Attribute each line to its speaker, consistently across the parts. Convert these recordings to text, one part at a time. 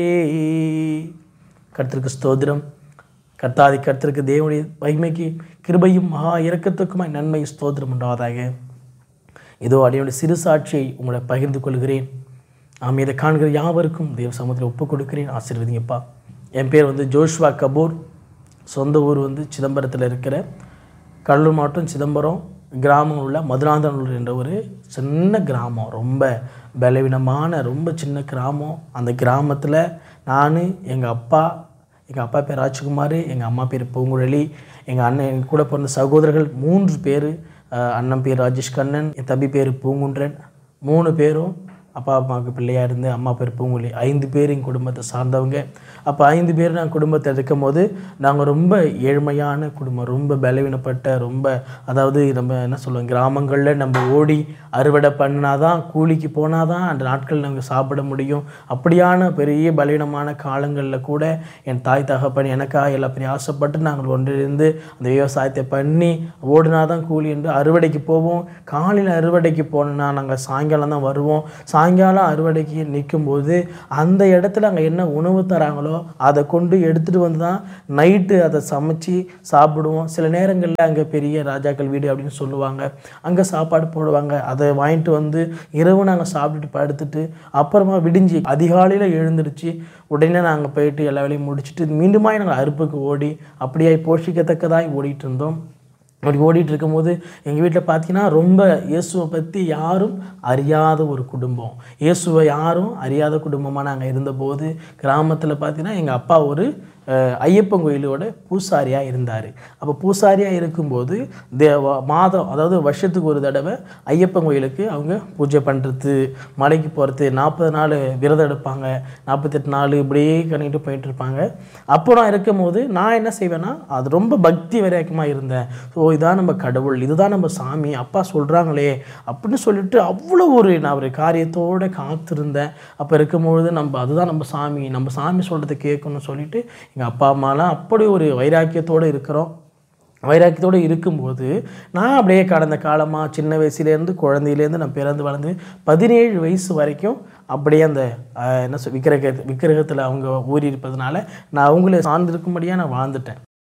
Speaker 1: கர்த்தருக்கு ஸ்தோத்திரம் கர்த்தாதி கர்த்தருக்கு தேவனுடைய மகிமைக்கு கிருபையும் மகா இரக்கத்துக்குமாய் நன்மை ஸ்தோத்திரம் உண்டாவதாக இதோ அடியோட சிறு சாட்சியை உங்களை பகிர்ந்து கொள்கிறேன் ஆம் இதை காண்கிற யாவருக்கும் தேவ சமூகத்தில் ஒப்புக் கொடுக்கிறேன் ஆசீர்வதிங்கப்பா என் பேர் வந்து ஜோஷ்வா கபூர் சொந்த ஊர் வந்து சிதம்பரத்தில் இருக்கிற கடலூர் மாவட்டம் சிதம்பரம் கிராமம் உள்ள மதுராந்தனூர் என்ற ஒரு சின்ன கிராமம் ரொம்ப பலவீனமான ரொம்ப சின்ன கிராமம் அந்த கிராமத்தில் நான் எங்கள் அப்பா எங்கள் அப்பா பேர் ராஜ்குமார் எங்கள் அம்மா பேர் பூங்குழலி எங்கள் அண்ணன் எங்க கூட பிறந்த சகோதரர்கள் மூன்று பேர் அண்ணன் பேர் ராஜேஷ் கண்ணன் என் தம்பி பேர் பூங்குன்றன் மூணு பேரும் அப்பா அம்மாவுக்கு பிள்ளையாக இருந்து அம்மா பேர் பூங்குழலி ஐந்து பேர் எங்கள் குடும்பத்தை சார்ந்தவங்க அப்போ ஐந்து பேர் நாங்கள் குடும்பத்தில் இருக்கும் போது நாங்கள் ரொம்ப ஏழ்மையான குடும்பம் ரொம்ப பலவீனப்பட்ட ரொம்ப அதாவது நம்ம என்ன சொல்லுவோம் கிராமங்களில் நம்ம ஓடி அறுவடை பண்ணாதான் கூலிக்கு போனால் தான் அந்த நாட்கள் நாங்கள் சாப்பிட முடியும் அப்படியான பெரிய பலவீனமான காலங்களில் கூட என் தாய் தகப்பன் எனக்காக எல்லா பெரிய ஆசைப்பட்டு நாங்கள் ஒன்றிருந்து அந்த விவசாயத்தை பண்ணி ஓடினா தான் கூலி என்று அறுவடைக்கு போவோம் காலையில் அறுவடைக்கு போனோன்னா நாங்கள் சாயங்காலம் தான் வருவோம் சாயங்காலம் அறுவடைக்கு நிற்கும்போது அந்த இடத்துல அங்கே என்ன உணவு தராங்களோ அதை கொண்டு எடுத்துகிட்டு வந்து தான் நைட்டு அதை சமைச்சு சாப்பிடுவோம் சில நேரங்களில் அங்கே பெரிய ராஜாக்கள் வீடு அப்படின்னு சொல்லுவாங்க அங்கே சாப்பாடு போடுவாங்க அதை வாங்கிட்டு வந்து இரவு நாங்கள் சாப்பிட்டுட்டு படுத்துட்டு அப்புறமா விடிஞ்சு அதிகாலையில் எழுந்திருச்சு உடனே நாங்கள் போயிட்டு எல்லா வேலையும் முடிச்சுட்டு மீண்டுமாய் நாங்கள் அறுப்புக்கு ஓடி அப்படியே போஷிக்கத்தக்கதாய் ஓடிட்டு இருந்தோம் அப்படி ஓடிட்டு இருக்கும்போது எங்கள் வீட்டில் பார்த்தீங்கன்னா ரொம்ப இயேசுவை பற்றி யாரும் அறியாத ஒரு குடும்பம் இயேசுவை யாரும் அறியாத குடும்பமாக நாங்கள் இருந்தபோது கிராமத்தில் பார்த்தீங்கன்னா எங்கள் அப்பா ஒரு அஹ், ஐயப்பன் கோயிலோட பூசாரியாக இருந்தார் அப்போ பூசாரியாக இருக்கும்போது தே வ- மாதம் அதாவது வருஷத்துக்கு ஒரு தடவை ஐயப்பன் கோயிலுக்கு அவங்க பூஜை பண்ணுறது மலைக்கு போகிறது நாற்பது நாள் விரதம் எடுப்பாங்க நாற்பத்தெட்டு நாள் இப்படியே கணிட்டு போயிட்டு இருப்பாங்க அப்போ நான் இருக்கும்போது நான் என்ன செய்வேன்னா அது ரொம்ப பக்தி வரைக்குமாக இருந்தேன் ஸோ இதான் நம்ம கடவுள் இதுதான் நம்ம சாமி அப்பா சொல்கிறாங்களே அப்படின்னு சொல்லிட்டு அவ்வளோ ஒரு நான் ஒரு காரியத்தோடு காத்திருந்தேன் அப்போ இருக்கும்பொழுது நம்ம அதுதான் நம்ம சாமி நம்ம சாமி சொல்கிறத கேட்கணும்னு சொல்லிட்டு எங்கள் அப்பா அம்மாலாம் அப்படி ஒரு வைராக்கியத்தோடு இருக்கிறோம் வைராக்கியத்தோடு இருக்கும்போது நான் அப்படியே கடந்த காலமாக சின்ன வயசுலேருந்து குழந்தையிலேருந்து நான் பிறந்து வளர்ந்து பதினேழு வயசு வரைக்கும் அப்படியே அந்த ஆஹ், என்ன சொல் விக்கிரக விக்கிரகத்தில் அவங்க ஊறி இருப்பதனால நான் அவங்கள சார்ந்திருக்கும்படியாக நான் வாழ்ந்துட்டேன்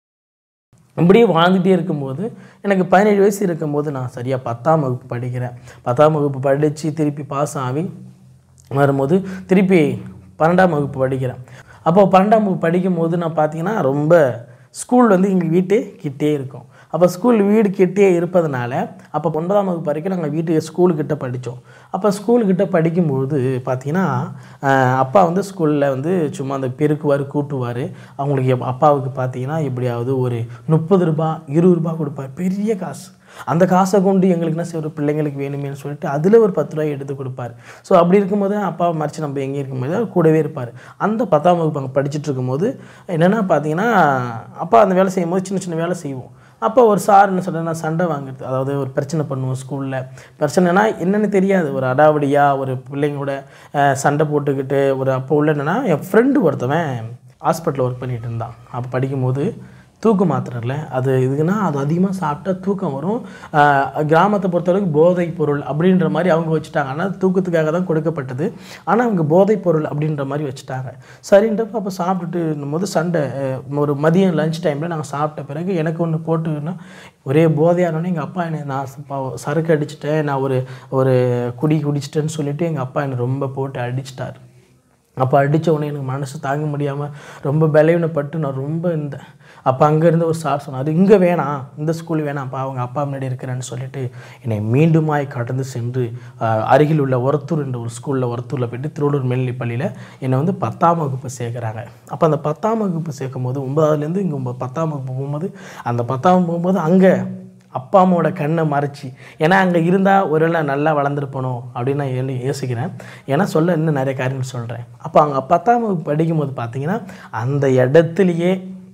Speaker 1: அப்படியே வாழ்ந்துகிட்டே இருக்கும்போது எனக்கு பதினேழு வயசு இருக்கும்போது நான் சரியாக பத்தாம் வகுப்பு படிக்கிறேன் பத்தாம் வகுப்பு படித்து திருப்பி பாஸ் ஆகி வரும்போது திருப்பி பன்னெண்டாம் வகுப்பு படிக்கிறேன் அப்போ பன்னெண்டாம் வகுப்பு படிக்கும்போது நான் பார்த்தீங்கன்னா ரொம்ப ஸ்கூல் வந்து எங்கள் வீட்டு கிட்டே இருக்கும் அப்போ ஸ்கூல் வீடு கிட்டே இருப்பதனால அப்போ ஒன்பதாம் வகுப்பு வரைக்கும் நாங்கள் வீட்டு ஸ்கூலுக்கிட்ட படித்தோம் அப்போ ஸ்கூலுக்கிட்ட படிக்கும்போது பார்த்தீங்கன்னா ஆஹ், அப்பா வந்து ஸ்கூலில் வந்து சும்மா அந்த பெருக்குவார் கூட்டுவார் அவங்களுக்கு எப்- அப்பாவுக்கு பார்த்தீங்கன்னா எப்படியாவது ஒரு முப்பது ரூபா இருபது ரூபா கொடுப்பார் பெரிய காசு அந்த காசை கொண்டு எங்களுக்கு என்ன செய்வார் பிள்ளைங்களுக்கு வேணுமேனு சொல்லிட்டு அதில் ஒரு பத்து ரூபாய் எடுத்து கொடுப்பார் ஸோ அப்படி இருக்கும்போது அப்பா மறைச்சு நம்ம எங்கே இருக்கும்போது அவர் கூடவே இருப்பார் அந்த பத்தாம் வகுப்பு அங்கே படிச்சுட்டு இருக்கும்போது என்னென்னா பார்த்தீங்கன்னா அப்பா அந்த வேலை செய்யும்போது சின்ன சின்ன வேலை செய்வோம் அப்போ ஒரு சார் என்ன சொல்கிறேன்னா சண்டை வாங்குறது அதாவது ஒரு பிரச்சனை பண்ணுவோம் ஸ்கூலில் பிரச்சனைனா என்னென்னு தெரியாது ஒரு அடாவடியாக ஒரு பிள்ளைங்களோட அஹ், சண்டை போட்டுக்கிட்டு ஒரு அப்போ உள்ள என்னென்னா என் ஃப்ரெண்டு ஒருத்தவன் ஹாஸ்பிட்டலில் ஒர்க் பண்ணிட்டு இருந்தான் அப்போ படிக்கும்போது தூக்கு மாத்திரம்ல அது இதுக்குன்னா அது அதிகமாக சாப்பிட்டா தூக்கம் வரும் ஆஹ் கிராமத்தை பொறுத்தளவுக்கு போதைப் பொருள் அப்படின்ற மாதிரி அவங்க வச்சுட்டாங்க ஆனால் தூக்கத்துக்காக தான் கொடுக்கப்பட்டது ஆனால் அவங்க போதைப் பொருள் அப்படின்ற மாதிரி வச்சுட்டாங்க சரின்றப்ப அப்போ சாப்பிட்டுட்டு போது சண்டை அஹ் ஒரு மதியம் லஞ்ச் டைமில் நாங்கள் சாப்பிட்ட பிறகு எனக்கு ஒன்று போட்டுன்னா ஒரே போதையானோடனே எங்கள் அப்பா என்னை நான் ச- சரக்கு அடிச்சிட்டேன் நான் ஒரு ஒரு குடி குடிச்சிட்டேன்னு சொல்லிட்டு எங்கள் அப்பா என்னை ரொம்ப போட்டு அடிச்சிட்டார் அப்போ அடித்த உடனே எனக்கு மனசு தாங்க முடியாமல் ரொம்ப பலவீனப்பட்டு நான் ரொம்ப இருந்தேன் அப்போ அங்கேருந்து ஒரு சார் சொன்னார் இங்கே வேணாம் இந்த ஸ்கூல் வேணாம்ப்பா அவங்க அப்பா முன்னாடி இருக்கிறேன்னு சொல்லிட்டு என்னை மீண்டுமாய் கடந்து சென்று ஆஹ், அருகில் உள்ள ஒரத்தூர் என்ற ஒரு ஸ்கூலில் ஒரத்தூரில் போயிட்டு திருவள்ளூர் மேல்நிலைப் பள்ளியில் என்னை வந்து பத்தாம் வகுப்பு சேர்க்குறாங்க அப்போ அந்த பத்தாம் வகுப்பு சேர்க்கும் போது ஒன்பதாவதுலேருந்து இங்கே ஒன்பது பத்தாம் வகுப்பு போகும்போது அந்த பத்தாம் போகும்போது அங்கே அப்பா அம்மாவோட கண்ணை மறைச்சி ஏன்னா அங்கே இருந்தால் ஒருவேளை நான் நல்லா வளர்ந்துருப்பணும் அப்படின்னு நான் எண்ணி யோசிக்கிறேன் ஏன்னா சொல்ல இன்னும் நிறைய காரியங்கள் சொல்கிறேன் அப்போ அங்கே பத்தாம் வகுப்பு படிக்கும்போது பார்த்தீங்கன்னா அந்த இடத்துலையே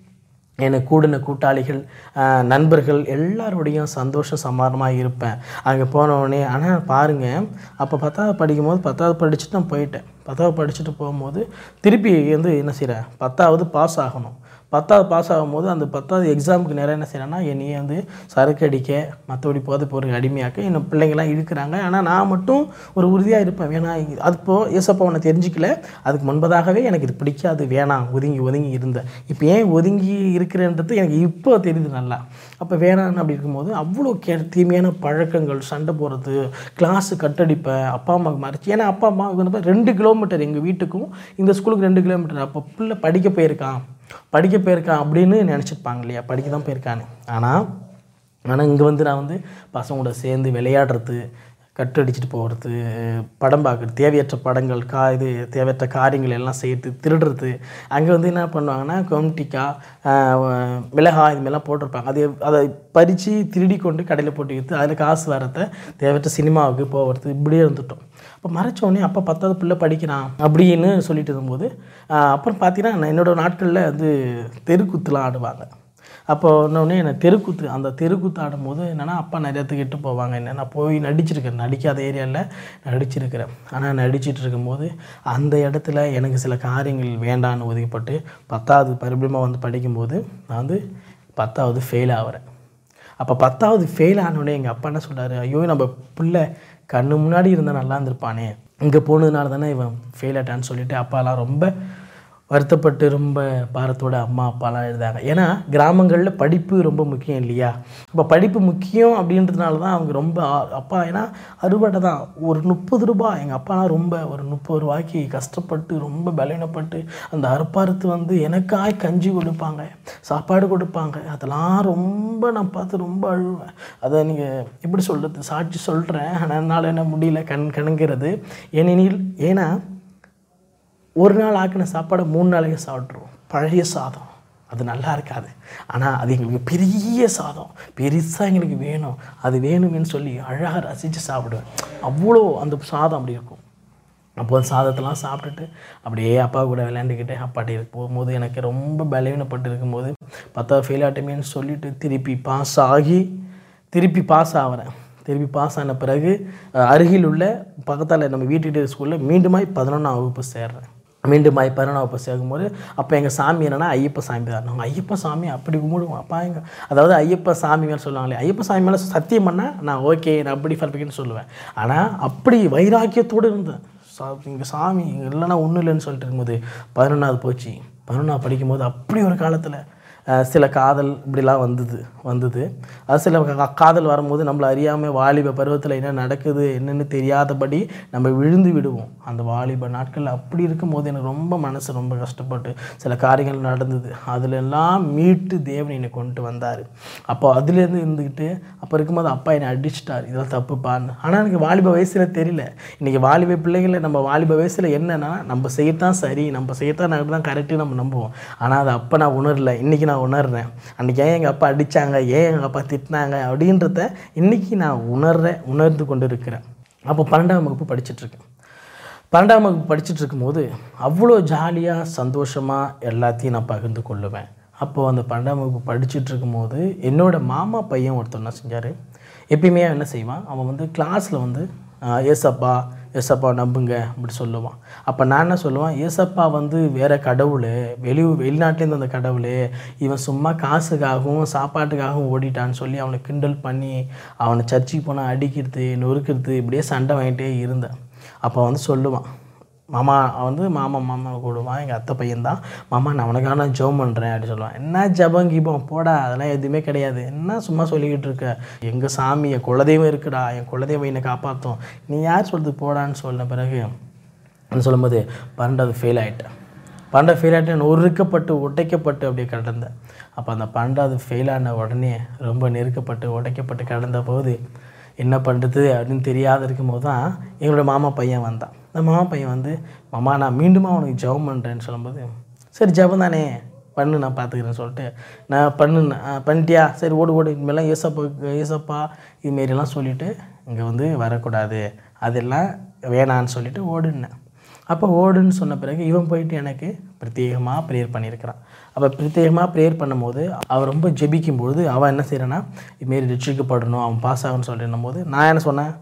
Speaker 1: எனக்கு கூடின கூட்டாளிகள் ஆஹ், நண்பர்கள் எல்லாரோடையும் சந்தோஷம் சமாதானமாக இருப்பேன் அங்கே போனவுடனே ஆனால் பாருங்கள் அப்போ பத்தாவது படிக்கும்போது பத்தாவது படிச்சுட்டு நான் போயிட்டேன் பத்தாவது படிச்சுட்டு போகும்போது திருப்பி வந்து என்ன செய்கிறேன் பத்தாவது பாஸ் ஆகணும் பத்தாவது பாஸ் ஆகும்போது அந்த பத்தாவது எக்ஸாமுக்கு நேரம் என்ன செய்யறேன்னா என்னையே வந்து சரக்கு அடிக்க மற்றபடி போதை பொருள் அடிமையாக்க இன்னும் பிள்ளைங்கள்லாம் இழுக்கிறாங்க ஆனால் நான் மட்டும் ஒரு உறுதியாக இருப்பேன் வேணாம் இது- அது இப்போ ஏசப்பா உன்னை தெரிஞ்சிக்கல அதுக்கு முன்பதாகவே எனக்கு இது பிடிக்காது வேணாம் ஒதுங்கி ஒதுங்கி இருந்தேன் இப்போ ஏன் ஒதுங்கி இருக்கிறேன்றது எனக்கு இப்போ தெரியுது நல்லா அப்போ வேணான்னு அப்படி இருக்கும்போது அவ்வளோ கே தீமையான பழக்கங்கள் சண்டை போடுறது கிளாஸு கட்டடிப்பேன் அப்பா அம்மாவுக்கு மறைச்சி ஏன்னா அப்பா அம்மா வந்து ரெண்டு கிலோமீட்டர் எங்கள் வீட்டுக்கும் இந்த ஸ்கூலுக்கு ரெண்டு கிலோமீட்டர் அப்போ பிள்ளை படிக்க போயிருக்கான் படிக்க போயிருக்கான் அப்படின்னு நினச்சிருப்பாங்க இல்லையா படிக்க தான் போயிருக்கான்னு ஆனால் ஆனால் இங்கே வந்து நான் வந்து பசங்களோட சேர்ந்து விளையாடுறது கட்டடிச்சிட்டு போகிறது படம் பார்க்குறது தேவையற்ற படங்கள் கா இது தேவையற்ற காரியங்கள் எல்லாம் செய்கிறது திருடுறது அங்கே வந்து என்ன பண்ணுவாங்கன்னா கொம்டிக்காய் மிளகாய் இதுமாதிரிலாம் போட்டிருப்பாங்க அது அதை பறித்து திருடி கொண்டு கடையில் போட்டு விற்று அதில் காசு வரத தேவையற்ற சினிமாவுக்கு போகிறது இப்படியே இருந்துட்டோம் அப்போ மறைச்ச உடனே அப்போ பத்தாவது பிள்ளை படிக்கிறான் அப்படின்னு சொல்லிட்டு இருக்கும்போது ஆஹ் அப்புறம் பார்த்தீங்கன்னா நான் என்னோட நாட்களில் வந்து தெருக்கூத்துலாம் ஆடுவாங்க அப்போ உடனே எனக்கு தெருக்கூத்து அந்த தெருக்கூத்து ஆடும்போது என்னென்னா அப்பா நிறைய இட்டு போவாங்க என்ன நான் போய் நடிச்சிருக்கேன் நடிக்காத ஏரியாவில் நடிச்சிருக்கிறேன் ஆனால் நடிச்சிட்டு இருக்கும்போது அந்த இடத்துல எனக்கு சில காரியங்கள் வேண்டான்னு ஒதுக்கப்பட்டு பத்தாவது பரிபலமாக வந்து படிக்கும்போது நான் வந்து பத்தாவது ஃபெயில் ஆகிறேன் அப்போ பத்தாவது ஃபெயில் ஆனோடனே எங்கள் அப்பா என்ன சொல்றாரு ஐயோ நம்ம பிள்ளை கண்ணு முன்னாடி இருந்தால் நல்லா இருந்திருப்பானே இங்கே போனதுனால தானே இவன் ஃபெயில் ஆட்டான்னு சொல்லிட்டு அப்பாலாம் ரொம்ப வருத்தப்பட்டு ரொம்ப பாரத்தோட அம்மா அப்பாலாம் எழுதாங்க ஏன்னா கிராமங்களில் படிப்பு ரொம்ப முக்கியம் இல்லையா அப்போ படிப்பு முக்கியம் அப்படின்றதுனால தான் அவங்க ரொம்ப ஆ- அப்பா ஏன்னா அறுவடை தான் ஒரு முப்பது ரூபாய் எங்கள் அப்பாலாம் ரொம்ப ஒரு முப்பது ரூபாய்க்கு கஷ்டப்பட்டு ரொம்ப பலவீனப்பட்டு அந்த அறுப்பாறுத்து வந்து எனக்காய் கஞ்சி கொடுப்பாங்க சாப்பாடு கொடுப்பாங்க அதெல்லாம் ரொம்ப நான் பார்த்து ரொம்ப அழுவேன் அதை நீங்கள் எப்படி சொல்கிறது சாட்சி சொல்கிறேன் ஆனால் என்னால் என்ன முடியல கண் கணுங்கிறது ஏனெனில் ஏன்னா ஒரு நாள் ஆக்கின சாப்பாடை மூணு நாளைக்கு சாப்பிட்ருவோம் பழைய சாதம் அது நல்லா இருக்காது ஆனால் அது எங்களுக்கு பெரிய சாதம் பெருசாக எங்களுக்கு வேணும் அது வேணுமேன்னு சொல்லி அழகாக ரசித்து சாப்பிடுவேன் அவ்வளோ அந்த சாதம் அப்படி இருக்கும் அப்போ அந்த சாதத்தெல்லாம் சாப்பிட்டுட்டு அப்படியே அப்பா கூட விளையாண்டுக்கிட்டு அப்பாட்டி போகும்போது எனக்கு ரொம்ப பலவீனப்பட்டு இருக்கும்போது பத்தாவது ஃபெயில் ஆட்டமேன்னு சொல்லிட்டு திருப்பி பாஸ் ஆகி திருப்பி பாஸ் ஆகிறேன் திருப்பி பாஸ் ஆன பிறகு அஹ், அருகில் உள்ள பக்கத்தால் நம்ம வீட்டு ஸ்கூலில் மீண்டுமாய் பதினொன்றாம் வகுப்பு சேர்றேன் மீண்டுமாய் பதினொன்றாம் வகுப்பு சேர்க்கும்போது அப்போ எங்கள் சாமி என்னன்னா ஐயப்ப சாமி தான் நாங்கள் ஐயப்ப சாமி அப்படி கும்பிடுவோம் அப்பா எங்க அதாவது ஐயப்ப சாமி மேலே சொல்லுவாங்களே ஐயப்ப சாமி மேலே சத்தியம் பண்ணால் நான் ஓகே நான் அப்படி பர்ஃபெக்ட்னு சொல்லுவேன் ஆனால் அப்படி வைராக்கியத்தோடு இருந்தேன் சா இங்கே சாமி இல்லைன்னா ஒன்றும் இல்லைன்னு சொல்லிட்டு இருக்கும்போது பதினொன்றாவது போச்சு பதினொன்றாவது படிக்கும்போது அப்படி ஒரு காலத்தில் அஹ், சில காதல் இப்படிலாம் வந்தது வந்தது அது சில கா- காதல் வரும்போது நம்மளை அறியாமல் வாலிப பருவத்தில் என்ன நடக்குது என்னன்னு தெரியாதபடி நம்ம விழுந்து விடுவோம் அந்த வாலிப நாட்கள் அப்படி இருக்கும்போது எனக்கு ரொம்ப மனசு ரொம்ப கஷ்டப்பட்டு சில காரியங்கள் நடந்தது அதுல எல்லாம் மீட்டு தேவன் என்னை கொண்டு வந்தார் அப்போ அதுலேருந்து இருந்துக்கிட்டு அப்போ இருக்கும்போது அப்பா என்னை அடிச்சிட்டார் இதெல்லாம் தப்புப்பான்னு ஆனால் எனக்கு வாலிப வயசில் தெரியல இன்றைக்கி வாலிப பிள்ளைகளை நம்ம வாலிப வயசில் என்னன்னா நம்ம செய்யத்தான் சரி நம்ம செய்யத்தான் நான் தான் கரெக்டு நம்ம நம்புவோம் ஆனால் அது அப்போ நான் உணரல இன்றைக்கி நான் உணர்றேன் அன்றைக்கி ஏன் எங்கள் அப்பா அடித்தாங்க ஏன் எங்கள் அப்பா திட்டினாங்க அப்படின்றத இன்றைக்கி நான் உணர்றேன் உணர்ந்து கொண்டு இருக்கிறேன் அப்போ பன்னெண்டாம் வகுப்பு படிச்சுட்டு இருக்கேன் பன்னெண்டாம் வகுப்பு படிச்சுட்டு இருக்கும்போது அவ்வளோ ஜாலியாக சந்தோஷமாக எல்லாத்தையும் நான் பகிர்ந்து கொள்ளுவேன் அப்போது அந்த பன்னெண்டாம் வகுப்பு படிச்சுட்டு இருக்கும்போது என்னோட மாமா பையன் ஒருத்தர் என்ன செஞ்சார் எப்பயுமே அவன் என்ன செய்வான் அவன் வந்து கிளாஸில் வந்து ஆஹ், ஏசப்பா ஏசப்பா நம்புங்க அப்படி சொல்லுவான் அப்போ நான் என்ன சொல்லுவேன் ஏசப்பா வந்து வேற கடவுள் வெளி வெளிநாட்டிலேருந்து அந்த கடவுள் இவன் சும்மா காசுக்காகவும் சாப்பாட்டுக்காகவும் ஓடிட்டான்னு சொல்லி அவனை கிண்டல் பண்ணி அவனை சர்ச்சுக்கு போனால் அடிக்கிறது நொறுக்கிறது இப்படியே சண்டை வாங்கிட்டே இருந்தேன் அப்போ வந்து சொல்லுவான் மாமா அவன் வந்து மாமா மாமா கூடுவான் எங்கள் அத்தை பையன்தான் மாமா நான் உனக்காக ஜெபம் பண்ணுறேன் அப்படின்னு சொல்லுவான் என்ன ஜபம் கீபம் போடா அதெல்லாம் எதுவுமே கிடையாது என்ன சும்மா சொல்லிக்கிட்டு இருக்க எங்கள் சாமி என் குலதெய்வம் இருக்குடா என் குலதெய்வம் என்னை காப்பாற்றும் நீ யார் சொல்றது போடான்னு சொன்ன பிறகு அப்படின்னு சொல்லும்போது பன்னெண்டாவது ஃபெயில் ஆகிட்டேன் பன்னெண்டாவது ஃபெயில் ஆகிட்டு நான் ஒருக்கப்பட்டு உடைக்கப்பட்டு அப்படியே கடந்தேன் அப்போ அந்த பன்னெண்டாவது ஃபெயில் ஆன உடனே ரொம்ப நெருக்கப்பட்டு உடைக்கப்பட்டு கடந்த போது என்ன பண்ணுறது அப்படின்னு தெரியாத இருக்கும்போது தான் எங்களோட மாமா பையன் வந்தான் அந்த மாமா பையன் வந்து மாமா நான் மீண்டுமா உனக்கு ஜெபம் பண்ணுறேன்னு சொல்லும்போது சரி ஜெபம் தானே பண்ணு நான் பார்த்துக்கிறேன்னு சொல்லிட்டு நான் பண்ணு பண்ணிட்டியா சரி ஓடு ஓடு இனிமேலாம் ஏசப்பா ஏசப்பா இதுமாரிலாம் சொல்லிவிட்டு இங்கே வந்து வரக்கூடாது அதெல்லாம் வேணான்னு சொல்லிட்டு ஓடுனேன் அப்போ ஓடுன்னு சொன்ன பிறகு இவன் போயிட்டு எனக்கு பிரத்யேகமாக ப்ரேயர் பண்ணியிருக்கிறான் அப்போ பிரத்யேகமாக ப்ரேயர் பண்ணும்போது அவன் ரொம்ப ஜெபிக்கும்பொழுது அவன் என்ன செய்கிறான்னா இதுமாரி ரட்சிக்கப்படணும் அவன் பாஸ் ஆகணும்னு சொல்லிடும் போது நான் என்ன சொன்னேன்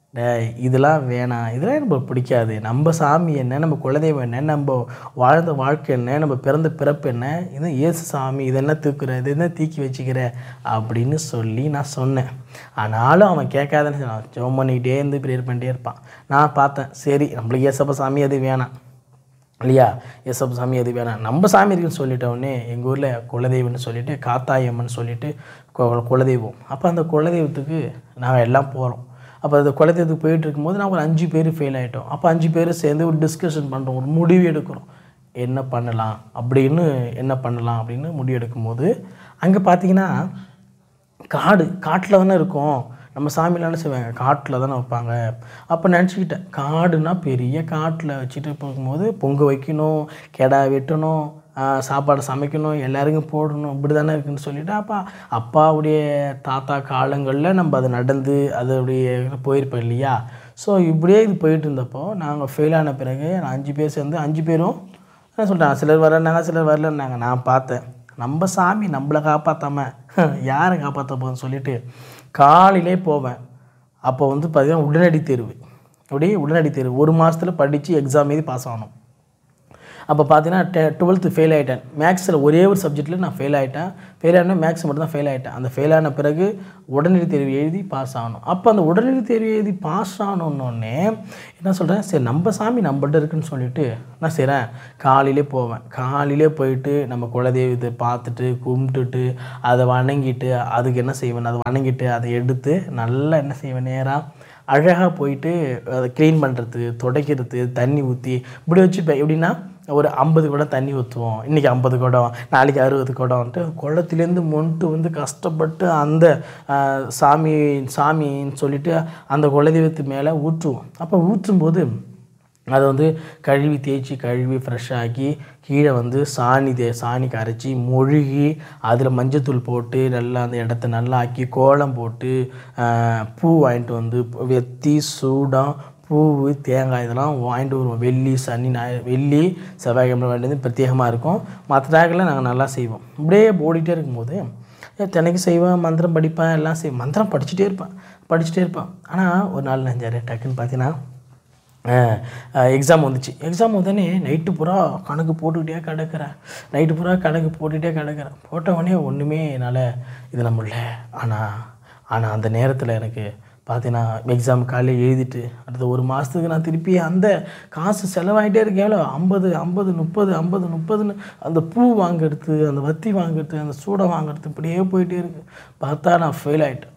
Speaker 1: டேய் இதெல்லாம் வேணாம் இதெல்லாம் எனக்கு பிடிக்காது நம்ம சாமி என்ன நம்ம குலதெய்வம் என்ன நம்ம வாழ்ந்த வாழ்க்கை என்ன நம்ம பிறந்த பிறப்பு என்ன இது இயேசு சாமி இது என்ன தூக்குற இது என்ன தூக்கி வச்சுக்கிற அப்படின்னு சொல்லி நான் சொன்னேன் ஆனாலும் அவன் கேட்காதன்னு சொன்னான் ஜோம் பண்ணிக்கிட்டே இருந்து ப்ரேயர் பண்ணிட்டே இருப்பான் நான் பார்த்தேன் சரி நம்மளுக்கு ஏசப்ப சாமி அது வேணாம் இல்லையா ஏசப்ப சாமி அது வேணாம் நம்ம சாமி இருக்குன்னு சொல்லிட்ட உடனே எங்கள் ஊரில் குலதெய்வம்னு சொல்லிட்டு காத்தாயம்மன் சொல்லிட்டு கு- குலதெய்வம் அப்போ அந்த குலதெய்வத்துக்கு நாங்கள் எல்லாம் போகிறோம் அப்போ அந்த குலதெய்வத்துக்கு போயிட்டு இருக்கும்போது நான் ஒரு அஞ்சு பேர் ஃபெயில் ஆகிட்டோம் அப்போ அஞ்சு பேர் சேர்ந்து ஒரு டிஸ்கஷன் பண்ணுறோம் ஒரு முடிவு எடுக்கிறோம் என்ன பண்ணலாம் அப்படின்னு என்ன பண்ணலாம் அப்படின்னு முடிவு எடுக்கும்போது அங்கே பார்த்தீங்கன்னா காடு காட்டில் தானே இருக்கும் நம்ம சாமிலாம் என்ன செய்வாங்க காட்டில் தானே வைப்பாங்க அப்போ நினச்சிக்கிட்டேன் காடுனா பெரிய காட்டில் வச்சுட்டு போகும்போது பொங்க வைக்கணும் கெடா வெட்டணும் ஆ, சாப்பாடு சமைக்கணும் எல்லாருக்கும் போடணும் இப்படி தானே இருக்குன்னு சொல்லிட்டு அப்பா அப்பாவுடைய தாத்தா காலங்களில் நம்ம அது நடந்து அதோடைய போயிருப்போம் இல்லையா ஸோ இப்படியே இது போயிட்டு இருந்தப்போ நாங்கள் ஃபெயில் ஆன பிறகு நான் அஞ்சு பேர் சேர்ந்து அஞ்சு பேரும் என்ன சொல்லிட்டாங்க சிலர் வரேன்னாங்க சிலர் வரலன்னாங்க நான் பார்த்தேன் நம்ம சாமி நம்மளை காப்பாற்றாம யாரை காப்பாற்ற போகுதுன்னு சொல்லிட்டு காலையிலே போவேன் அப்போ வந்து பார்த்தீங்கன்னா உடனடி தேர்வு அப்படியே உடனடி தேர்வு ஒரு மாதத்தில் படித்து எக்ஸாம் எழுதி பாஸ் ஆகணும் அப்போ பார்த்தீங்கன்னா டெ டுவெல்த்து ஃபெயில் ஆகிட்டேன் மேக்ஸில் ஒரே ஒரு சப்ஜெக்ட்டில் நான் ஃபெயில் ஆகிட்டேன் ஃபெயில் ஆன மேக்ஸ் மட்டும் தான் ஃபெயில் ஆகிட்டேன் அந்த ஃபெயில் ஆன பிறகு உடனடி தேர்வு எழுதி பாஸ் ஆகணும் அப்போ அந்த உடனடி தேர்வு எழுதி பாஸ் ஆகணுன்னொடனே என்ன சொல்கிறேன் சரி நம்ம சாமி நம்மள்ட்ட இருக்குன்னு சொல்லிட்டு நான் செய்கிறேன் காலையிலே போவேன் காலையிலே போயிட்டு நம்ம குலதெய்வத்தை பார்த்துட்டு கும்பிட்டுட்டு அதை வணங்கிட்டு அதுக்கு என்ன செய்வேன் அதை வணங்கிட்டு அதை எடுத்து நல்லா என்ன செய்வேன் நேராக அழகாக போயிட்டு அதை க்ளீன் பண்ணுறது துடைக்கிறது தண்ணி ஊற்றி இப்படி வச்சுப்பேன் எப்படின்னா ஒரு ஐம்பது குடம் தண்ணி ஊற்றுவோம் இன்றைக்கி ஐம்பது குடம் நாளைக்கு அறுபது குடம்ன்ட்டு குளத்துலேருந்து மொண்டு வந்து கஷ்டப்பட்டு அந்த ஆஹ், சாமி சாமின்னு சொல்லிட்டு அந்த குலதெய்வத்து மேலே ஊற்றுவோம் அப்போ ஊற்றும்போது அதை வந்து கழுவி தேய்ச்சி கழுவி ஃப்ரெஷ் ஆக்கி கீழே வந்து சாணி தே சாணி கரைச்சி மொழுகி அதில் மஞ்சத்தூள் போட்டு நல்லா அந்த இடத்த நல்லா ஆக்கி கோலம் போட்டு ஆஹ், பூ வாங்கிட்டு வந்து வெத்தி சூடம் பூவு தேங்காய் இதெல்லாம் வாங்கிட்டு வருவோம் வெள்ளி சனி ஞாயிறு வெள்ளி செவ்வாய்க்கிழமை வேண்டியது பிரத்யேகமாக இருக்கும் மற்ற நாட்களில் நாங்கள் நல்லா செய்வோம் இப்படியே ஓடிட்டே இருக்கும்போது தினைக்கு செய்வேன் மந்திரம் படிப்பேன் எல்லாம் செய்வேன் மந்திரம் படிச்சுட்டே இருப்பேன் படிச்சுட்டே இருப்பேன் ஆனால் ஒரு நாள் நஞ்சாரு டக்குன்னு பார்த்தீங்கன்னா எக்ஸாம் வந்துச்சு எக்ஸாம் வந்தோடனே நைட்டு பூரா கணக்கு போட்டுக்கிட்டே கிடக்கிறேன் நைட்டு பூரா கணக்கு போட்டுக்கிட்டே கிடக்கிறேன் போட்ட உடனே ஒன்றுமே என்னால் இது நம்ம இல்லை ஆனால் ஆனால் அந்த நேரத்தில் எனக்கு பார்த்தீங்கன்னா எக்ஸாம் காலையில் எழுதிட்டு அடுத்த ஒரு மாதத்துக்கு நான் திருப்பி அந்த காசு செலவாகிட்டே இருக்கேன் எவ்வளோ ஐம்பது ஐம்பது முப்பது ஐம்பது முப்பதுன்னு அந்த பூ வாங்குறது அந்த வத்தி வாங்குறது அந்த சூடை வாங்குறது இப்படியே போயிட்டே இருக்கு பார்த்தா நான் ஃபெயில் ஆகிட்டேன்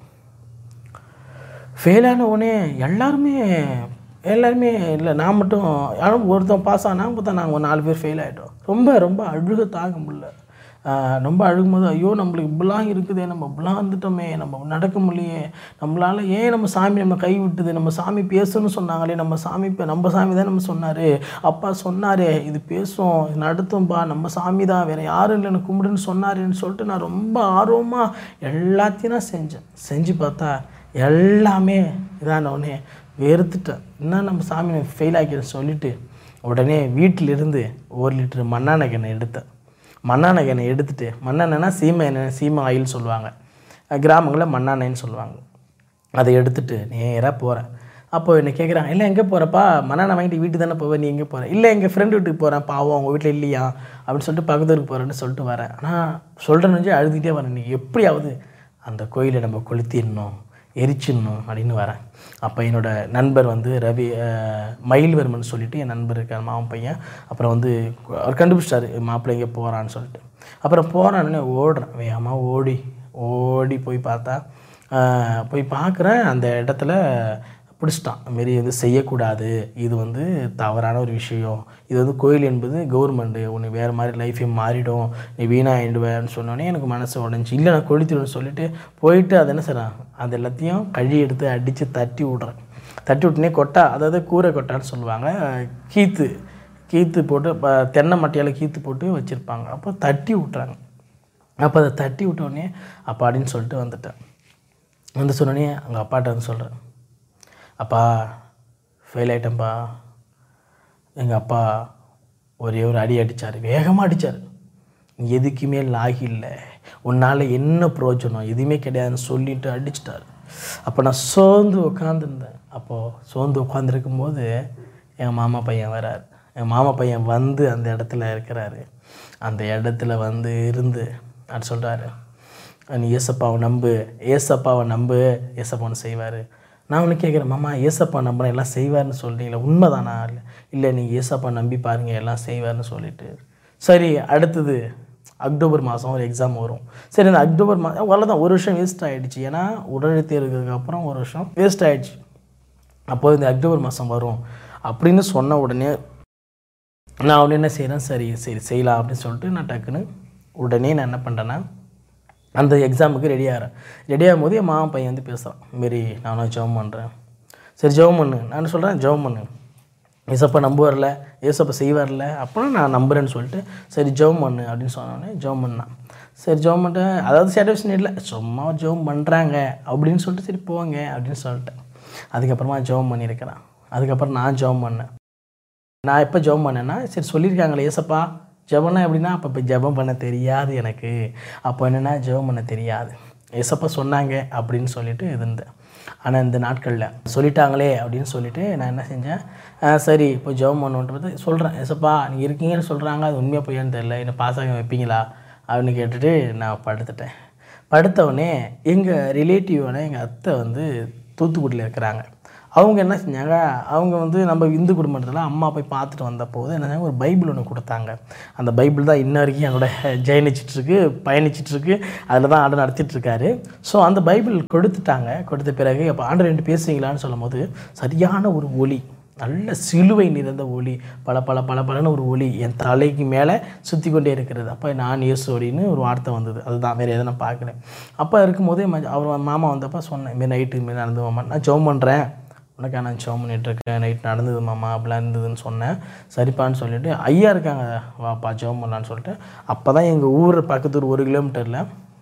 Speaker 1: ஃபெயில் ஆன உடனே எல்லாருமே எல்லாருமே இல்லை நான் மட்டும் யாரும் ஒருத்தன் பாஸ் ஆனால் பார்த்தா நாங்கள் ஒரு நாலு பேர் ஃபெயில் ஆகிட்டோம் ரொம்ப ரொம்ப அழுக தாங்க முடியல ஆஹ் ரொம்ப அழுகும்போது ஐயோ நம்மளுக்கு இப்படிலாம் இருக்குதே நம்ம இப்படிலாம் இருந்துட்டோமே நம்ம நடக்க முடியலையே நம்மளால் ஏன் நம்ம சாமி நம்ம கை விட்டுது நம்ம சாமி பேசணும்னு சொன்னாங்களே நம்ம சாமி பே- நம்ம சாமி தான் நம்ம சொன்னார் அப்பா சொன்னாரே இது பேசும் இது நடத்தும்பா நம்ம சாமி தான் வேறு யாரும் இல்லை எனக்கு கும்பிடுன்னு சொன்னாருன்னு சொல்லிட்டு நான் ரொம்ப ஆர்வமாக எல்லாத்தையும் நான் செஞ்சேன் செஞ்சு பார்த்தா எல்லாமே இதான உடனே வெறுத்துட்டேன் என்ன நம்ம சாமி ஃபெயில் ஆக்கிடுன்னு சொல்லிட்டு உடனே வீட்டிலிருந்து ஒரு லிட்டர் மண்ணெண்ணெய் எண்ணெய் எடுத்தேன் மண்ணெண்ணெய் எண்ணெய் எடுத்துட்டு மண்ணெண்ணெய்னா சீமை எண்ணெய் சீமை ஆயில் சொல்லுவாங்க கிராமங்களில் மண்ணெண்ணெய்ன்னு சொல்லுவாங்க அதை எடுத்துட்டு நேராக போகிறேன் அப்போ என்னை கேட்குறாங்க இல்லை எங்கே போகிறப்பா மண்ணெண்ணெய் வாங்கிட்டு வீட்டுக்கு தானே போவேன் நீ எங்கே போகிற இல்லை எங்கள் ஃப்ரெண்டு வீட்டுக்கு போகிறேன் பாவம் அவங்க வீட்டில் இல்லையா அப்படின்னு சொல்லிட்டு பக்கத்து ஊருக்கு போகிறேன்னு சொல்லிட்டு வரேன் ஆனால் சொல்கிறேன்னு வச்சு அழுதுகிட்டே வரேன் நீ எப்படியாவது அந்த கோயிலை நம்ம கொளுத்திடணும் எரிச்சிடணும் அப்படின்னு வரேன் அப்போ என்னோட நண்பர் வந்து ரவி அஹ், மயில்வர்மன் சொல்லிட்டு என் நண்பர் இருக்கார் மாமன் பையன் அப்புறம் வந்து அவர் கண்டுபிடிச்சிட்டாரு மாப்பிள்ளை இங்கே போகிறான்னு சொல்லிட்டு அப்புறம் போகிறான்னு ஓடுறேன் வேகமாக ஓடி ஓடி போய் பார்த்தா அஹ், போய் பார்க்குறேன் அந்த இடத்துல பிடிச்சிட்டான் மாரி இது செய்யக்கூடாது இது வந்து தவறான ஒரு விஷயம் இது வந்து கோயில் என்பது கவர்மெண்ட்டு உனக்கு வேறு மாதிரி லைஃபே மாறிடும் நீ வீணாகிடுவேன்னு சொன்னோடனே எனக்கு மனசு உடஞ்சி இல்லை நான் கொளுத்திடுவேன்னு சொல்லிட்டு போயிட்டு அதை என்ன செய்கிறேன் அது எல்லாத்தையும் கழி எடுத்து அடித்து தட்டி விட்றேன் தட்டி விட்டுனே கொட்டா அதாவது கூரை கொட்டான்னு சொல்லுவாங்க கீத்து கீத்து போட்டு ப- தென்னை மட்டையால் கீத்து போட்டு வச்சுருப்பாங்க அப்போ தட்டி விட்றாங்க அப்போ அதை தட்டி விட்ட உடனே அப்பாடின்னு சொல்லிட்டு வந்துட்டேன் வந்து சொன்னோடனே அவங்க அப்பாட்ட வந்து சொல்கிறேன் அப்பா ஃபெயில் ஆயிட்டேன்ப்பா எங்கள் அப்பா ஒரே ஒரு அடி அடித்தார் வேகமாக அடித்தார் எதுக்குமே லாகி இல்லை உன்னால் என்ன பிரயோஜனம் எதுவுமே கிடையாதுன்னு சொல்லிட்டு அடிச்சிட்டாரு அப்போ நான் சோர்ந்து உட்காந்துருந்தேன் அப்போது சோர்ந்து உட்காந்துருக்கும் போது எங்கள் மாமா பையன் வராரு என் மாமா பையன் வந்து அந்த இடத்துல இருக்கிறாரு அந்த இடத்துல வந்து இருந்து அது சொல்கிறாரு நீ ஏசப்பாவை நம்பு ஏசப்பாவை நம்பு ஏசப்பா ஒன்று செய்வார் நான் ஒன்று கேட்குறேன் மாமா ஏசப்பா நம்பின எல்லாம் செய்வார்னு சொல்கிறீங்களா உண்மைதானா இல்லை இல்லை நீங்கள் ஏசப்பா நம்பி பாருங்கள் எல்லாம் செய்வார்னு சொல்லிட்டு சரி அடுத்தது அக்டோபர் மாதம் ஒரு எக்ஸாம் வரும் சரி இந்த அக்டோபர் மாதம் அவ்வளோதான் ஒரு வருஷம் வேஸ்ட் ஆகிடுச்சு ஏன்னா உடனடி தேர்வுக்கு அப்புறம் ஒரு வருஷம் வேஸ்ட் ஆகிடுச்சு அப்போது இந்த அக்டோபர் மாதம் வரும் அப்படின்னு சொன்ன உடனே நான் உடனே என்ன செய்கிறேன் சரி சரி செய்யலாம் அப்படின்னு சொல்லிட்டு நான் டக்குன்னு உடனே நான் என்ன பண்ணுறேன்னா அந்த எக்ஸாமுக்கு ரெடி ஆகிறேன் ரெடி ஆகும்போது என் மாமா பையன் வந்து பேசுகிறான் மாரி நானும் ஜெபம் பண்ணுறேன் சரி ஜெபம் பண்ணு நான் சொல்கிறேன் ஜெபம் பண்ணு ஏசப்பா நம்புவார்ல ஏசப்பா செய்வார்ல அப்புறம் நான் நம்புறேன்னு சொல்லிட்டு சரி ஜெபம் பண்ணு அப்படின்னு சொன்னோடனே ஜெபம் பண்ணான் சரி ஜெபம் பண்ணிட்டேன் அதாவது சாட்டிஸ்ஃபேக்ஷன் இல்லை சும்மா ஜெபம் பண்ணுறாங்க அப்படின்னு சொல்லிட்டு சரி போங்க அப்படின்னு சொல்லிட்டேன் அதுக்கப்புறமா ஜெபம் பண்ணியிருக்கிறேன் அதுக்கப்புறம் நான் ஜெபம் பண்ணேன் நான் எப்போ ஜெபம் பண்ணேன்னா சரி சொல்லியிருக்காங்களே ஏசப்பா ஜெபம்னா எப்படின்னா அப்போ இப்போ ஜெபம் பண்ண தெரியாது எனக்கு அப்போ என்னென்னா ஜெபம் பண்ண தெரியாது ஏசப்பா சொன்னாங்க அப்படின்னு சொல்லிட்டு இருந்தேன் ஆனால் இந்த நாட்களில் சொல்லிட்டாங்களே அப்படின்னு சொல்லிட்டு நான் என்ன செஞ்சேன் "ஆ, சரி இப்போ ஜெபம் பண்ணுன்ட்டு பார்த்து சொல்கிறேன் ஏசப்பா நீங்கள் இருக்கீங்கன்னு சொல்கிறாங்க அது உண்மையாக பொய்யான்னு தெரியல என்ன பாஸ் ஆக வைப்பீங்களா அப்படின்னு கேட்டுட்டு நான் படுத்துட்டேன் படுத்தவுடனே எங்கள் ரிலேட்டிவான எங்கள் அத்தை வந்து தூத்துக்குடியில் இருக்கிறாங்க அவங்க என்ன செஞ்சாங்க அவங்க வந்து நம்ம இந்து குடும்பத்தில் அம்மா போய் பார்த்துட்டு வந்தபோது என்ன செஞ்சாங்க ஒரு பைபிள் ஒன்று கொடுத்தாங்க அந்த பைபிள் தான் இன்ன வரைக்கும் என்னோட ஜெயனிச்சிட்ருக்கு பயணிச்சிட்ருக்கு அதில் தான் ஆண்டு நடத்திட்டு இருக்காரு ஸோ அந்த பைபிள் கொடுத்துட்டாங்க கொடுத்த பிறகு அப்போ ஆண்டு ரெண்டு பேசுவீங்களான்னு சொல்லும்போது சரியான ஒரு ஒளி நல்ல சிலுவை நிறைந்த ஒளி பல பல பல பலன்னு ஒரு ஒளி என் தலைக்கு மேலே சுற்றி கொண்டே இருக்கிறது அப்போ நான் இயேசு அப்படின்னு ஒரு வார்த்தை வந்தது அதுதான் வேறு எதை நான் பார்க்கல அப்போ இருக்கும்போதே ம- அவர் மாமா வந்தப்போ சொன்னேன் மாரி நைட்டு மாரி நடந்து மாமா நான் ஜெபம் பண்ணுறேன் உனக்கா நான் ஜெபம் பண்ணிகிட்ருக்கேன் நைட் நடந்தது மாமா அப்படிலாம் இருந்ததுன்னு சொன்னேன் சரிப்பான்னு சொல்லிட்டு ஐயா இருக்காங்க வாப்பா ஜெபம் பண்ணலான்னு சொல்லிட்டு அப்போ தான் எங்கள் ஊர் பக்கத்து ஊர் ஒரு கிலோமீட்டரில்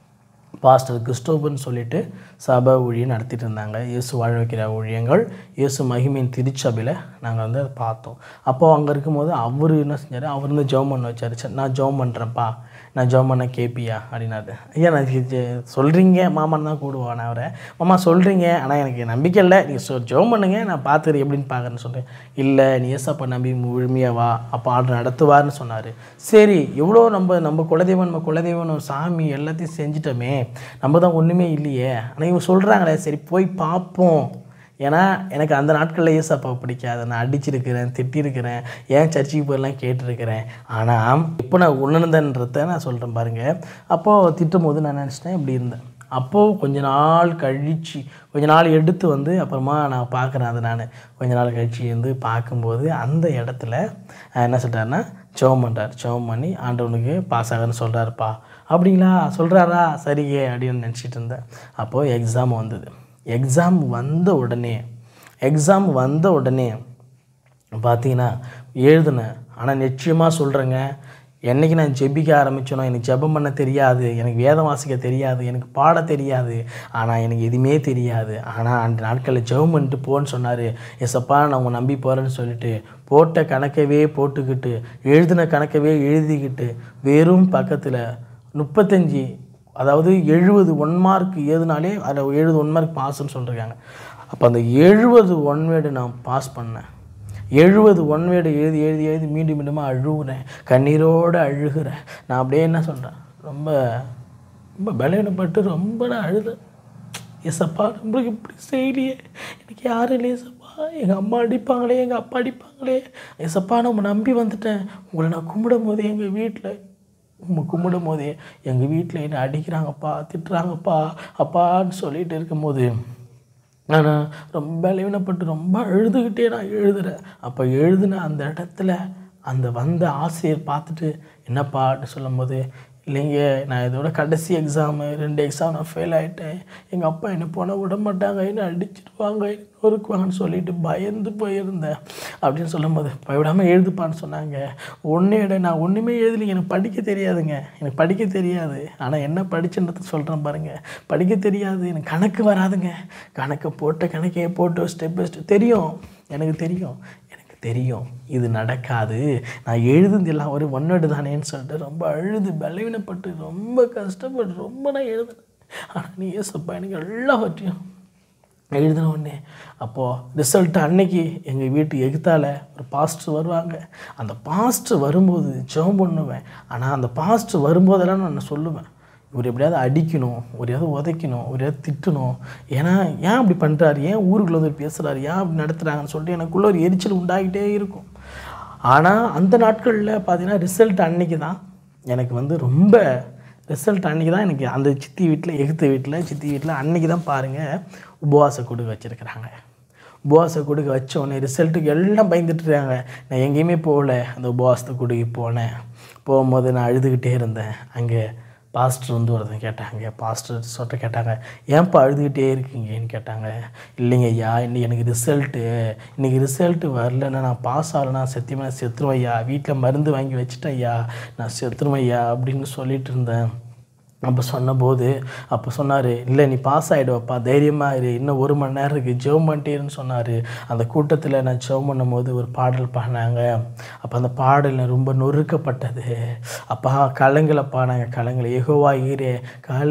Speaker 1: பாஸ்டர் கிறிஸ்டோபர்னு சொல்லிட்டு சபை ஊழியம் நடத்திட்டு இருந்தாங்க இயேசு வாழ வைக்கிற ஊழியங்கள் இயேசு மகிமையின் திருச்சபையில் நாங்கள் வந்து அதை பார்த்தோம் அப்போது அங்கே இருக்கும்போது அவர் என்ன செஞ்சார் அவர் வந்து ஜெபம் பண்ண வச்சார் சரி நான் ஜெபம் பண்ணுறேன்ப்பா நான் ஜெபம் பண்ண கேப்பியா அப்படின்னாரு ஐயா நான் சொல்கிறீங்க மாமான்னு தான் கூடுவான் நான் அவரை மாமா சொல்கிறீங்க ஆனால் எனக்கு நம்பிக்கை இல்லை நீங்கள் சொ ஜெபம் பண்ணுங்க நான் பார்த்துக்கிறேன் எப்படின்னு பார்க்குறேன்னு சொல்கிறேன் இல்லை நீ ஏசப்பா நம்பி முழுமையாக வா அப்போ ஆர்டர் நடத்துவார்னு சொன்னார் சரி எவ்வளோ நம்ம நம்ம குலதெய்வம் நம்ம குலதெய்வம் ஒரு சாமி எல்லாத்தையும் செஞ்சிட்டோமே நம்ம தான் ஒன்றுமே இல்லையே ஆனால் இவங்க சொல்கிறாங்களே சரி போய் பார்ப்போம் ஏன்னா எனக்கு அந்த நாட்களில் ஏசப்பா பிடிக்காது நான் அடிச்சிருக்கிறேன் திட்டிருக்கிறேன் ஏன் சர்ச்சுக்கு போயெல்லாம் கேட்டிருக்கிறேன் ஆனால் இப்போ நான் உணர்ந்தேன்றத நான் சொல்கிறேன் பாருங்கள் அப்போது திட்டும் போது நான் நினச்சிட்டேன் இப்படி இருந்தேன் அப்போது கொஞ்ச நாள் கழித்து கொஞ்ச நாள் எடுத்து வந்து அப்புறமா நான் பார்க்குறேன் அதை நான் கொஞ்ச நாள் கழிச்சு வந்து பார்க்கும்போது அந்த இடத்துல அஹ், என்ன சொல்கிறாருன்னா ஜெபம் பண்ணுறாரு ஜெபம் பண்ணி ஆண்டவனுக்கு பாஸ் ஆகுன்னு சொல்கிறாருப்பா அப்படிங்களா சொல்கிறாரா சரிங்க அப்படின்னு நினச்சிட்டு இருந்தேன் அப்போது எக்ஸாம் வந்தது எக்ஸாம் வந்த உடனே எக்ஸாம் வந்த உடனே பார்த்தீங்கன்னா எழுதுனேன் ஆனால் நிச்சயமாக சொல்கிறேங்க என்னைக்கு நான் ஜெபிக்க ஆரம்பிச்சேனோ எனக்கு ஜெபம் பண்ண தெரியாது எனக்கு வேதம் வாசிக்க தெரியாது எனக்கு பாட தெரியாது ஆனால் எனக்கு எதுவுமே தெரியாது ஆனால் அந்த நாட்களில் ஜெபம் பண்ணிட்டு போன்னு சொன்னார் எசப்பா நான் உங்களை நம்பி போகிறேன்னு சொல்லிட்டு போட்ட கணக்கவே போட்டுக்கிட்டு எழுதின கணக்கவே எழுதிக்கிட்டு வெறும் பக்கத்தில் முப்பத்தஞ்சு அதாவது எழுபது ஒன் மார்க் ஏதுனாலே அதில் எழுபது ஒன் மார்க் பாஸ்ன்னு சொல்லியிருக்காங்க அப்போ அந்த எழுபது ஒன் வேர்டு நான் பாஸ் பண்ணேன் எழுபது ஒன் வேர்டு எழுதி எழுதி எழுதி மீண்டும் மீண்டுமா அழுகுறேன் கண்ணீரோடு அழுகிறேன் நான் அப்படியே என்ன சொல்கிறேன் ரொம்ப ரொம்ப பலவீனப்பட்டு ரொம்ப நான் அழுதேன் ஏசப்பா நம்மளுக்கு இப்படி செய்யலையே எனக்கு யாரும் இல்லை ஏசப்பா எங்கள் அம்மா அடிப்பாங்களே எங்கள் அப்பா அடிப்பாங்களே ஏசப்பா நம்ம நம்பி வந்துட்டேன் உங்களை நான் கும்பிடும் போது எங்கள் வீட்டில் உங்களை கும்பிடும் போதே எங்கள் வீட்டில் என்னை அடிக்கிறாங்கப்பா திட்டுறாங்கப்பா அப்பான்னு சொல்லிட்டு இருக்கும்போது நான் ரொம்ப பலவீனப்பட்டு ரொம்ப அழுதுகிட்டே நான் எழுதுறேன் அப்போ எழுதின அந்த இடத்துல அந்த வந்த ஆசிரியர் பார்த்துட்டு என்னப்பான்னு சொல்லும்போது இல்லைங்க நான் இதோட கடைசி எக்ஸாமு ரெண்டு எக்ஸாம் நான் ஃபெயில் ஆகிட்டேன் எங்கள் அப்பா என்னை போனால் விட மாட்டாங்க என்ன அடிச்சிடுவாங்க என்ன நொறுக்குவாங்கன்னு சொல்லிட்டு பயந்து போயிருந்தேன் அப்படின்னு சொல்லும்போது பயப்படாமல் எழுதுப்பான்னு சொன்னாங்க ஒன்றே இட நான் ஒன்றுமே எழுதலைங்க எனக்கு படிக்க தெரியாதுங்க எனக்கு படிக்க தெரியாது ஆனால் என்ன படிச்சுன்றதை சொல்கிறேன் பாருங்கள் படிக்க தெரியாது எனக்கு கணக்கு வராதுங்க கணக்கு போட்ட கணக்கே போட்டு ஸ்டெப் பை ஸ்டெப் தெரியும் எனக்கு தெரியும் எனக்கு தெரியும் இது நடக்காது நான் எழுதுனது எல்லாம் ஒரு ஒன்னோடு தானேன்னு சொல்லிட்டு ரொம்ப அழுது பலவீனப்பட்டு ரொம்ப கஷ்டப்பட்டு ரொம்ப நான் எழுதுனேன் ஆனால் நீ ஏசப்பா எனக்கு எல்லாவற்றையும் எழுதின உடனே அப்போது ரிசல்ட் அன்னைக்கு எங்கள் வீட்டு எகுத்தால ஒரு பாஸ்டர் வருவாங்க அந்த பாஸ்டர் வரும்போது ஜெபம் பண்ணுவேன் ஆனால் அந்த பாஸ்டர் வரும்போதெல்லாம் நான் சொல்லுவேன் இவர் எப்படியாவது அடிக்கணும் ஒரையாவது உதைக்கணும் ஒரையாவது திட்டணும் ஏன்னா ஏன் அப்படி பண்ணுறாரு ஏன் ஊருக்குள்ள வந்து பேசுகிறாரு ஏன் அப்படி நடத்துகிறாங்கன்னு சொல்லிட்டு எனக்குள்ள ஒரு எரிச்சல் உண்டாகிட்டே இருக்கும் ஆனால் அந்த நாட்களில் பார்த்தீங்கன்னா ரிசல்ட் அன்னைக்கு தான் எனக்கு வந்து ரொம்ப ரிசல்ட் அன்றைக்கி தான் எனக்கு அந்த சித்தி வீட்டில் எகுத்த வீட்டில் சித்தி வீட்டில் அன்றைக்கி தான் பாருங்கள் உபவாச கொடுக்க வச்சுருக்குறாங்க உபவாச கொடுக்க வச்ச உடனே ரிசல்ட்டுக்கு எல்லாம் பயந்துட்டு இருக்காங்க நான் எங்கேயுமே போகல அந்த உபவாசத்தை கொடுக்க போனேன் போகும்போது நான் அழுதுகிட்டே இருந்தேன் அங்கே பாஸ்டர் வந்து ஒருத்தன் கேட்டாங்க பாஸ்டர் சொல்லிட்டு கேட்டாங்க ஏன்ப்பா அழுதுகிட்டே இருக்கீங்கன்னு கேட்டாங்க இல்லைங்க ஐயா இன்னைக்கு எனக்கு ரிசல்ட்டு இன்றைக்கி ரிசல்ட்டு வரலன்னா நான் பாஸ் ஆகலைன்னா சத்தியமாக நான் செத்துருவேன் ஐயா வீட்டில் மருந்து வாங்கி வச்சுட்டேன் ஐயா நான் செத்துருவேன் ஐயா அப்படின்னு சொல்லிட்டு இருந்தேன் அப்போ சொன்னபோது அப்போ சொன்னார் இல்லை நீ பாஸ் ஆகிடுவப்பா தைரியமாக இரு இன்னும் ஒரு மணி நேரம் இருக்குது ஜெபம் பண்ணிட்டேன்னு சொன்னார் அந்த கூட்டத்தில் நான் ஜெபம் பண்ணும்போது ஒரு பாடல் பாடினாங்க அப்போ அந்த பாடல் ரொம்ப நொறுக்கப்பட்டது அப்பா கலங்களப்பா நாங்கள் கலங்களை எகோவா ஈரே கல